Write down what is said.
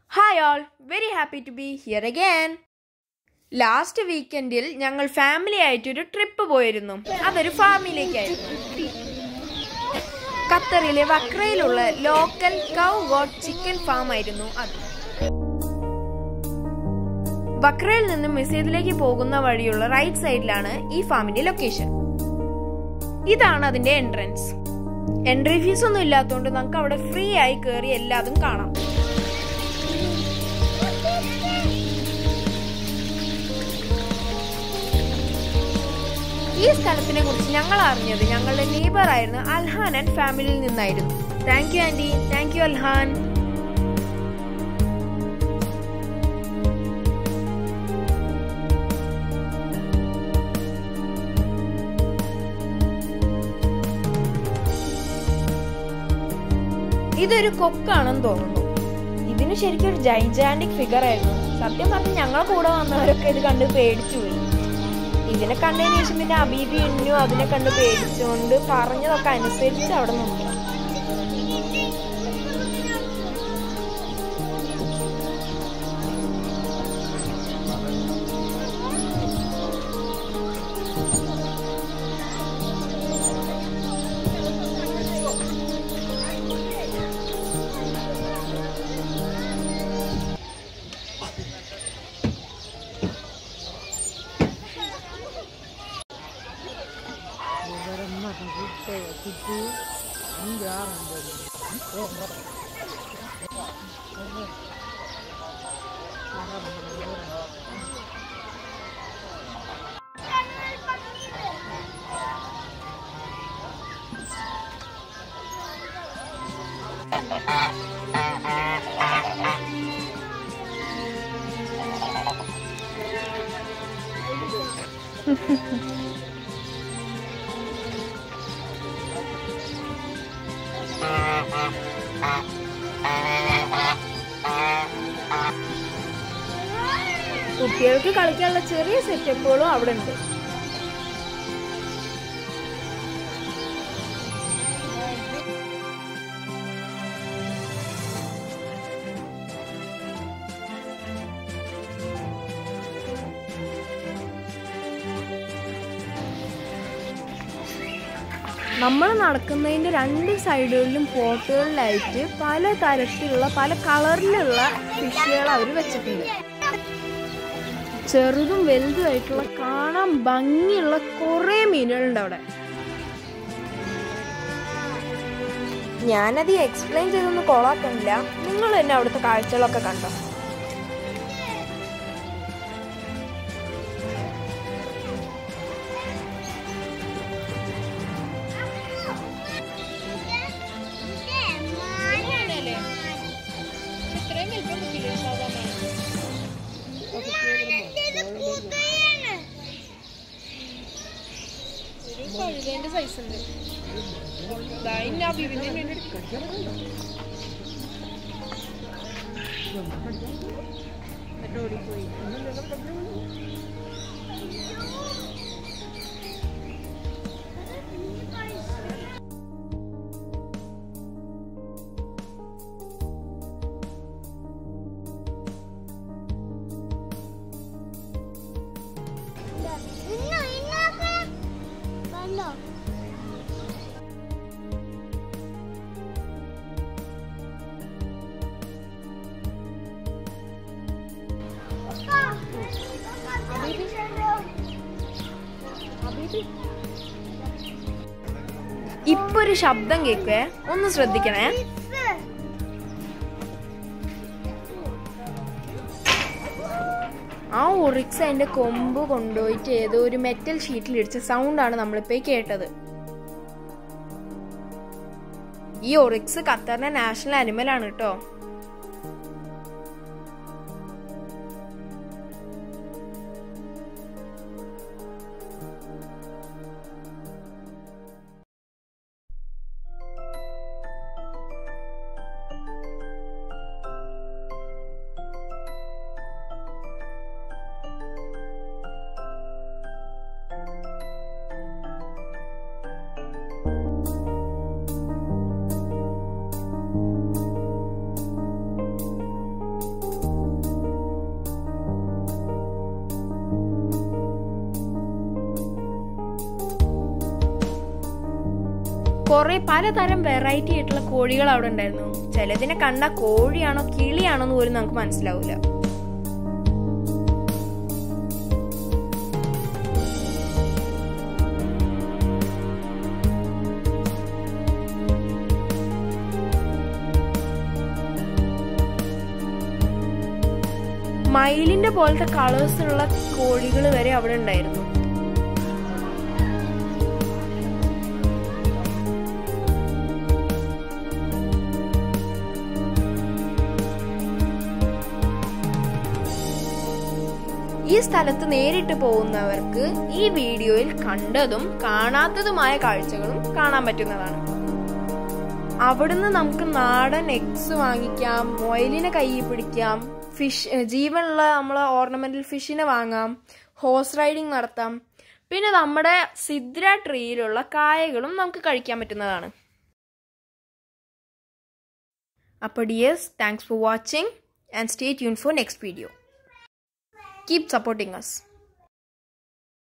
hi all very happy to be here again last വീക്കെൻഡിൽ ഞങ്ങൾ family ആയിട്ടൊരു trip പോയിരുന്നു അതൊരു ഫാമിലേക്കായിരുന്നു ഖത്തറിലെ വക്രയിലുള്ള local cow goat chicken farm ആയിരുന്നു അത് വക്രയിൽ നിന്നും മിസീദിലേക്ക് പോകുന്ന വഴിയുള്ള റൈറ്റ് സൈഡിലാണ് ഈ ഫാമിന്റെ ലൊക്കേഷൻ ഇതാണ് അതിന്റെ എൻട്രൻസ് എൻട്രി ഫീസ് ഒന്നും ഇല്ലാത്തതുകൊണ്ട് നമുക്ക് അവിടെ ഫ്രീ ആയി കയറി എല്ലാതും കാണാം ഈ സ്ഥലത്തിനെ കുറിച്ച് ഞങ്ങൾ അറിഞ്ഞത് ഞങ്ങളുടെ നെയ്ബർ ആയിരുന്ന അൽഹാൻ ആൻഡ് ഫാമിലിയിൽ നിന്നായിരുന്നു thank you aunty thank you Alhan ഇതൊരു കൊക്കാണെന്ന് തോന്നുന്നു ഇതിന് ശരിക്കും ഒരു ജൈജാൻറ്റിക് ഫിഗർ ആയിരുന്നു സത്യം പറഞ്ഞ് ഞങ്ങളെ കൂടെ വന്നവരൊക്കെ ഇത് കണ്ട് പേടിച്ചു പോയി ഇതിനെ കണ്ടതിന് ശേഷം പിന്നെ അബീബി എണ്ണു അതിനെ കണ്ട് പേടിച്ചുകൊണ്ട് പറഞ്ഞതൊക്കെ അനുസരിച്ച് അവിടെ നിന്നു കുട്ടികൾക്ക് കളിക്കാനുള്ള ചെറിയ സെറ്റപ്പുകളും അവിടെ ഉണ്ട് നമ്മൾ നടക്കുന്നതിൻ്റെ രണ്ട് സൈഡുകളിലും പോട്ടുകളിലായിട്ട് പല തരത്തിലുള്ള പല കളറിലുള്ള ഫിഷുകൾ അവർ വെച്ചിട്ടുണ്ട് ചെറുതും വലുതുമായിട്ടുള്ള കാണാൻ ഭംഗിയുള്ള കുറേ മീനുകളുണ്ട് അവിടെ ഞാനത് എക്സ്പ്ലെയിൻ ചെയ്തൊന്നും കൊളാക്കണില്ല നിങ്ങൾ തന്നെ അവിടുത്തെ കാഴ്ചകളൊക്കെ കണ്ടോ കഴുകേന്റെ സൈസ് ഉണ്ട് ഇപ്പൊ ഒരു ശബ്ദം കേൾക്കേ ഒന്ന് ശ്രദ്ധിക്കണേ ആ ഒറിക്സ് അതിന്റെ കൊമ്പ് കൊണ്ടുപോയിട്ട് ഏതോ ഒരു മെറ്റൽ ഷീറ്റിൽ ഇടിച്ച സൗണ്ടാണ് നമ്മളിപ്പോ ഈ കേട്ടത് ഈ ഒറിക്സ് ഖത്തറിന്റെ നാഷണൽ അനിമൽ ആണ് കേട്ടോ കുറെ പലതരം വെറൈറ്റി ആയിട്ടുള്ള കോഴികൾ അവിടെ ഉണ്ടായിരുന്നു ചിലതിനെ കണ്ട കോഴിയാണോ കിളിയാണോ എന്ന് പോലും നമുക്ക് മനസ്സിലാവില്ല മയിലിന്റെ പോലത്തെ കളേഴ്സ് ഉള്ള കോഴികൾ വരെ അവിടെ ഉണ്ടായിരുന്നു ഈ സ്ഥലത്ത് നേരിട്ട് പോകുന്നവർക്ക് ഈ വീഡിയോയിൽ കണ്ടതും കാണാത്തതുമായ കാഴ്ചകളും കാണാൻ പറ്റുന്നതാണ് അവിടുന്ന് നമുക്ക് നാടൻ എഗ്സ് വാങ്ങിക്കാം മൊയലിനെ കയ്യിൽ പിടിക്കാം ഫിഷ് ജീവനുള്ള നമ്മളെ ഓർണമെന്റൽ ഫിഷിനെ വാങ്ങാം ഹോഴ്സ് റൈഡിങ് നടത്താം പിന്നെ നമ്മുടെ സിദ്ര ട്രീയിലുള്ള കായകളും നമുക്ക് കഴിക്കാൻ പറ്റുന്നതാണ് അപ്പോൾ dears thanks for watching and stay tune for next video keep supporting us